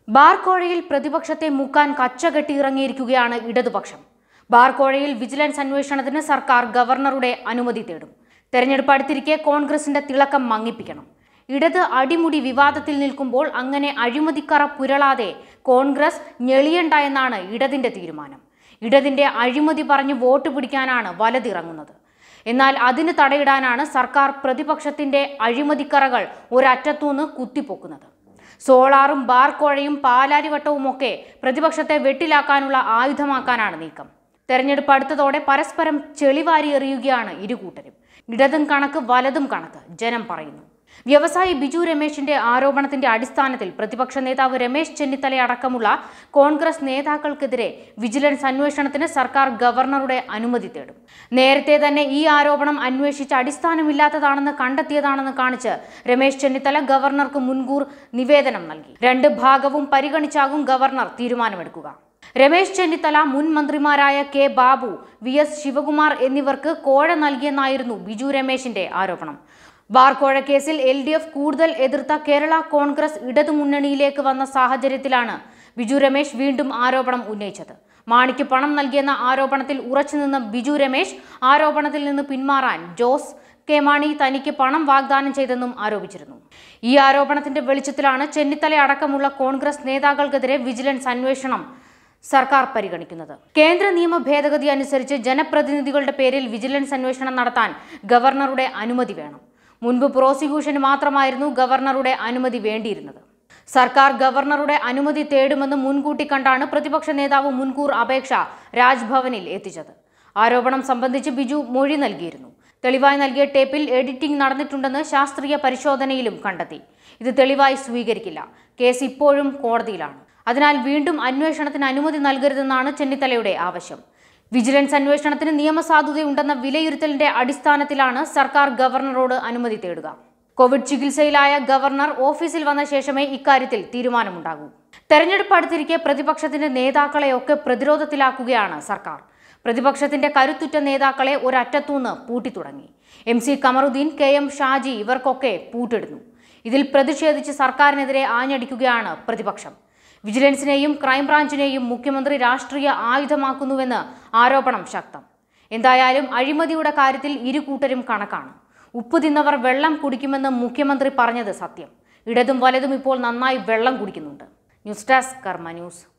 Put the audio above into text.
ബാർക്കോഴയിൽ പ്രതിപക്ഷത്തെ മുക്കാൻ കച്ചകെട്ടി ഇറങ്ങിയിരിക്കുകയാണ് ഇടതുപക്ഷം ബാർക്കോഴയിൽ വിജിലൻസ് അന്വേഷണത്തിന് സർക്കാർ ഗവർണറുടെ അനുമതി തേടും തെരഞ്ഞെടുപ്പ് അടുത്തിരിക്കെ കോൺഗ്രസിന്റെ തിളക്കം മങ്ങിപ്പിക്കണം ഇടത് അടിമുടി വിവാദത്തിൽ നിൽക്കുമ്പോൾ അങ്ങനെ അഴിമതിക്കറ പുരളാതെ കോൺഗ്രസ് ഞെളിയണ്ട എന്നാണ് ഇടതിന്റെ തീരുമാനം ഇടതിന്റെ അഴിമതി പറഞ്ഞ് വോട്ട് പിടിക്കാനാണ് വലതിറങ്ങുന്നത് എന്നാൽ അതിന് തടയിടാനാണ് സർക്കാർ പ്രതിപക്ഷത്തിന്റെ അഴിമതിക്കറകൾ ഒരറ്റത്തുനിന്ന് കുത്തിപ്പൊക്കുന്നത് സോളാറും ബാർക്കോഴയും പാലാരിവട്ടവും ഒക്കെ പ്രതിപക്ഷത്തെ വെട്ടിലാക്കാനുള്ള ആയുധമാക്കാനാണ് നീക്കം തെരഞ്ഞെടുപ്പ് അടുത്തതോടെ പരസ്പരം ചെളിവാരി എറിയുകയാണ് ഇരുകൂട്ടരും ഇടതും കണക്ക് വലതും കണക്ക് ജനം പറയുന്നു വ്യവസായി ബിജു രമേശിന്റെ ആരോപണത്തിന്റെ അടിസ്ഥാനത്തിൽ പ്രതിപക്ഷ നേതാവ് രമേശ് ചെന്നിത്തല അടക്കമുള്ള കോൺഗ്രസ് നേതാക്കൾക്കെതിരെ വിജിലൻസ് അന്വേഷണത്തിന് സർക്കാർ ഗവർണറുടെ അനുമതി തേടും നേരത്തെ തന്നെ ഈ ആരോപണം അന്വേഷിച്ച് അടിസ്ഥാനമില്ലാത്തതാണെന്ന് കണ്ടെത്തിയതാണെന്ന് കാണിച്ച് രമേശ് ചെന്നിത്തല ഗവർണർക്ക് മുൻകൂർ നിവേദനം നൽകി രണ്ട് ഭാഗവും പരിഗണിച്ചാകും ഗവർണർ തീരുമാനമെടുക്കുക രമേശ് ചെന്നിത്തല മുൻ മന്ത്രിമാരായ K Babu V S Sivakumar എന്നിവർക്ക് കോഴ നൽകിയെന്നായിരുന്നു ബിജു രമേശിന്റെ ആരോപണം ബാർക്കോഴ കേസിൽ എൽ ഡി എഫ് കൂടുതൽ എതിർത്ത കേരള കോൺഗ്രസ് ഇടതുമുന്നണിയിലേക്ക് വന്ന സാഹചര്യത്തിലാണ് ബിജു രമേശ് വീണ്ടും ആരോപണം ഉന്നയിച്ചത് മാണിക്ക് പണം നൽകിയെന്ന ആരോപണത്തിൽ ഉറച്ചുനിന്ന ബിജു രമേശ് ആരോപണത്തിൽ നിന്ന് പിന്മാറാൻ ജോസ് കെ മാണി തനിക്ക് പണം വാഗ്ദാനം ചെയ്തെന്നും ആരോപിച്ചിരുന്നു ഈ ആരോപണത്തിന്റെ വെളിച്ചത്തിലാണ് ചെന്നിത്തല അടക്കമുള്ള കോൺഗ്രസ് നേതാക്കൾക്കെതിരെ വിജിലൻസ് അന്വേഷണം സർക്കാർ പരിഗണിക്കുന്നത് കേന്ദ്ര നിയമ ഭേദഗതി അനുസരിച്ച് ജനപ്രതിനിധികളുടെ പേരിൽ വിജിലൻസ് അന്വേഷണം നടത്താൻ ഗവർണറുടെ അനുമതി വേണം മുൻപ് പ്രോസിക്യൂഷന് മാത്രമായിരുന്നു ഗവർണറുടെ അനുമതി വേണ്ടിയിരുന്നത് സർക്കാർ ഗവർണറുടെ അനുമതി തേടുമെന്ന് മുൻകൂട്ടി കണ്ടാണ് പ്രതിപക്ഷ നേതാവ് മുൻകൂർ അപേക്ഷ രാജ്ഭവനിൽ എത്തിച്ചത് ആരോപണം സംബന്ധിച്ച് ബിജു മൊഴി നൽകിയിരുന്നു തെളിവായി നൽകിയ ടേപ്പിൽ എഡിറ്റിംഗ് നടന്നിട്ടുണ്ടെന്ന് ശാസ്ത്രീയ പരിശോധനയിലും കണ്ടെത്തി ഇത് തെളിവായി സ്വീകരിക്കില്ല കേസ് ഇപ്പോഴും കോടതിയിലാണ് അതിനാൽ വീണ്ടും അന്വേഷണത്തിന് അനുമതി നൽകരുതെന്നാണ് ചെന്നിത്തലയുടെ ആവശ്യം വിജിലൻസ് അന്വേഷണത്തിന് നിയമസാധുതയുണ്ടെന്ന വിലയിരുത്തലിന്റെ അടിസ്ഥാനത്തിലാണ് സർക്കാർ ഗവർണറോട് അനുമതി തേടുക കോവിഡ് ചികിത്സയിലായ ഗവർണർ ഓഫീസിൽ വന്ന ശേഷമേ ഇക്കാര്യത്തിൽ തീരുമാനമുണ്ടാകൂ തെരഞ്ഞെടുപ്പ് അടുത്തിരിക്കെ പ്രതിപക്ഷത്തിന്റെ നേതാക്കളെയൊക്കെ പ്രതിരോധത്തിലാക്കുകയാണ് സർക്കാർ പ്രതിപക്ഷത്തിന്റെ കരുത്തുറ്റ നേതാക്കളെ ഒരറ്റത്തുനിന്ന് പൂട്ടിത്തുടങ്ങി M C Kamaruddin K M Shaji ഇവർക്കൊക്കെ പൂട്ടിടുന്നു ഇതിൽ പ്രതിഷേധിച്ച് സർക്കാരിനെതിരെ ആഞ്ഞടിക്കുകയാണ് പ്രതിപക്ഷം വിജിലൻസിനെയും ക്രൈംബ്രാഞ്ചിനെയും മുഖ്യമന്ത്രി രാഷ്ട്രീയ ആയുധമാക്കുന്നുവെന്ന് ആരോപണം ശക്തം എന്തായാലും അഴിമതിയുടെ കാര്യത്തിൽ ഇരു കൂട്ടരും കണക്കാണ് ഉപ്പ് തിന്നവർ വെള്ളം കുടിക്കുമെന്ന് മുഖ്യമന്ത്രി പറഞ്ഞത് സത്യം ഇടതും വലതും ഇപ്പോൾ നന്നായി വെള്ളം കുടിക്കുന്നുണ്ട് ന്യൂസ് ഡെസ്ക് കർമ്മ ന്യൂസ്